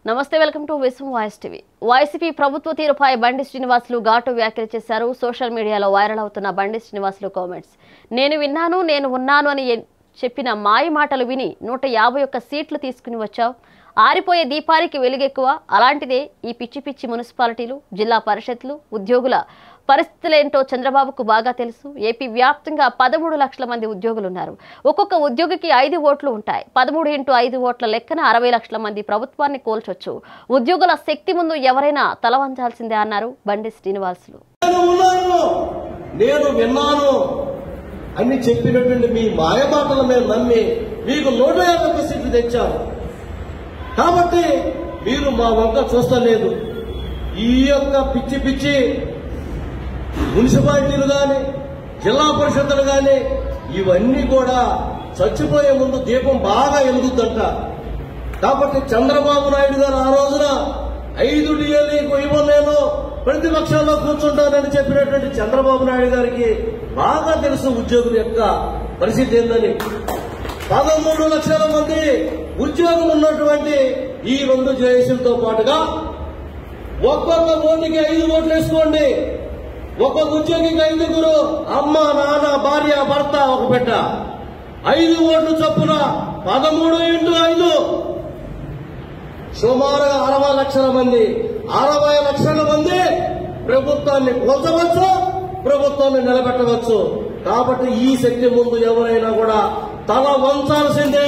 నమస్తే welcome to Vishwam voice TV YCP ప్రభుత్వ తీరుపై బండి శ్రీనివాసులు ఘాటు వ్యాఖ్యలు చేశారు సోషల్ మీడియాలో వైరల్ అవుతున్న బండి శ్రీనివాసులు కామెంట్స్ నేను విన్నాను నేను ఉన్నాను అని ఎ- చెప్పిన మాయ మాటలు విని నూట యాభై ఒక్క సీట్లు తీసుకుని వచ్చావు ఆరిపోయే దీపానికి వెలుగెక్కువ అలాంటిదే ఈ పిచ్చి పిచ్చి మున్సిపాలిటీలు జిల్లా పరిషత్లు ఉద్యోగుల పరిస్థితులేంటో చంద్రబాబుకు బాగా తెలుసు ఏపీ వ్యాప్తంగా పదమూడు లక్షల మంది ఉద్యోగులు ఉన్నారు ఒక్కొక్క ఉద్యోగికి ఐదు ఓట్లు ఉంటాయి పదమూడు ఇంటూ ఐదు ఓట్ల లెక్కన అరవై లక్షల మంది ప్రభుత్వాన్ని కోల్చొచ్చు ఉద్యోగుల శక్తి ముందు ఎవరైనా తల వంచాల్సిందే అన్నారు బండి శ్రీనివాసులు నేను ఉన్నాను నేను విన్నాను అని చెప్పినటువంటి మీ మాయ మాటల మీద నమ్మి మీకు నూట యాభై ఒక్క సీట్లు తెచ్చాను కాబట్టి మీరు మా వంక చూస్తలేదు ఈ యొక్క పిచ్చి పిచ్చి మున్సిపాలిటీలు కానీ జిల్లా పరిషత్తులు కానీ ఇవన్నీ కూడా చచ్చిపోయే ముందు దీపం బాగా ఎలుగుద్దంట కాబట్టి చంద్రబాబు నాయుడు గారు ఆ రోజున ఐదు డిఎల్ఏకు ఇవ్వలేను ప్రతిపక్షాల్లో కూర్చుంటానని చెప్పినటువంటి చంద్రబాబు నాయుడు గారికి బాగా తెలుసు ఉద్యోగుల యొక్క పరిస్థితి ఏందని పదమూడు లక్షల మంది ఉద్యోగం ఉన్నటువంటి ఈ రెండు జేఏసీలతో పాటుగా ఒక్కొక్క ఓటుకి ఐదు ఓట్లు వేసుకోండి ఒక్కొక్క ఉద్యోగికి ఐదుగురు అమ్మ నాన్న భార్య భర్త ఒక బిడ్డ ఐదు ఓట్లు చొప్పున పదమూడు ఇంటూ ఐదు సుమారుగా అరవై లక్షల మంది అరవై లక్షల మంది ప్రభుత్వాన్ని కూల్చవచ్చు ప్రభుత్వాన్ని నిలబెట్టవచ్చు కాబట్టి ఈ శక్తి ముందు ఎవరైనా కూడా తల వంచాల్సిందే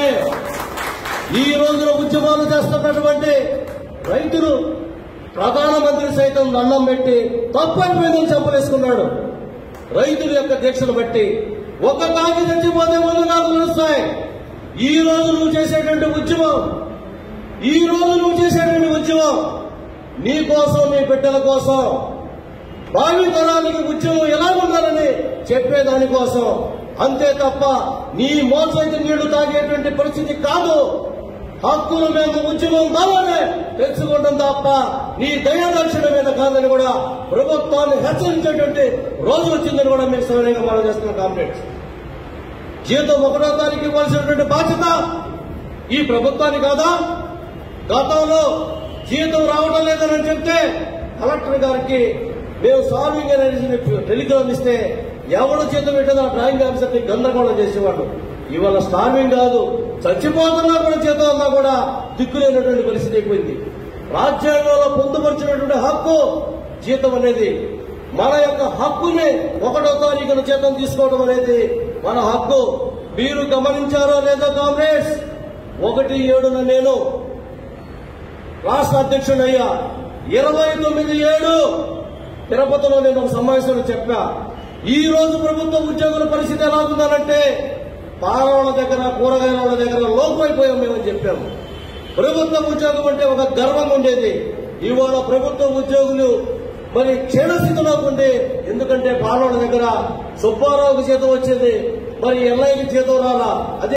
ఈ రోజున ఉద్యమాలు చేస్తున్నటువంటి రైతులు ప్రధానమంత్రి సైతం దండం పెట్టి తప్పైపోయిందని చెప్పలేసుకున్నాడు రైతుల యొక్క దీక్షను బట్టి ఒక కాకి చచ్చిపోతే ముందు నాకు తెలుస్తాయి ఈ రోజు నువ్వు చేసేటువంటి ఉద్యమం ఈ రోజు నువ్వు చేసేటువంటి ఉద్యమం నీ కోసం నీ బిడ్డల కోసం భావి తరానికి ఉద్యమం ఎలా ఉండాలని చెప్పేదాని కోసం అంతే తప్ప నీ మోసైతే నీళ్లు తాగేటువంటి పరిస్థితి కాదు హక్కులు మేము ఉద్యమం కావాలని తెలుసుకోవడం తప్ప నీ దయాదర్శన మీద కాదని కూడా ప్రభుత్వాన్ని హెచ్చరించేటువంటి రోజు వచ్చిందని కూడా మేము సవినయంగా మనం చేస్తున్నాం కామ్రేడ్స్ జీతం ఒకటో తారీఖు ఇవ్వాల్సినటువంటి బాధ్యత ఈ ప్రభుత్వాన్ని కాదా గతంలో జీతం రావడం లేదని చెప్తే కలెక్టర్ గారికి మేము సాల్వింగ్ అనేది టెలిగ్రామ్ ఇస్తే ఎవడు జీతం పెట్టదో ఆ డ్రాయింగ్ ఆఫీసర్ని గందరగోళం చేసేవాడు ఇవాళ స్టార్వింగ్ కాదు చచ్చిపోతున్నా కూడా జీతం అన్నా కూడా దిక్కులేనటువంటి పరిస్థితి అయిపోయింది రాజ్యాంగంలో పొందుపరిచినటువంటి హక్కు జీతం అనేది మన యొక్క హక్కుని ఒకటో తారీఖున జీతం తీసుకోవడం అనేది మన హక్కు మీరు గమనించారో లేదో కామ్రేడ్స్ ఒకటి ఏడున నేను రాష్ట్ర అధ్యక్షుడయ్యా ఇరవై తొమ్మిది ఏడు తిరుపతిలో నేను ఒక సమావేశంలో చెప్పా ఈ రోజు ప్రభుత్వ ఉద్యోగుల పరిస్థితి ఎలా ఉందనంటే పాలవాళ్ళ దగ్గర కూరగాయల వాళ్ళ దగ్గర లోపమైపోయాం మేమని చెప్పాము ప్రభుత్వ ఉద్యోగం అంటే ఒక గర్వం ఉండేది ఇవాళ ప్రభుత్వ ఉద్యోగులు మరి క్షీణస్థితిలోకి ఉండి ఎందుకంటే పాలవాళ్ళ దగ్గర సుబ్బారావుకి జీతం వచ్చేది మరి ఎల్ఐకి జీతం రాలా అదే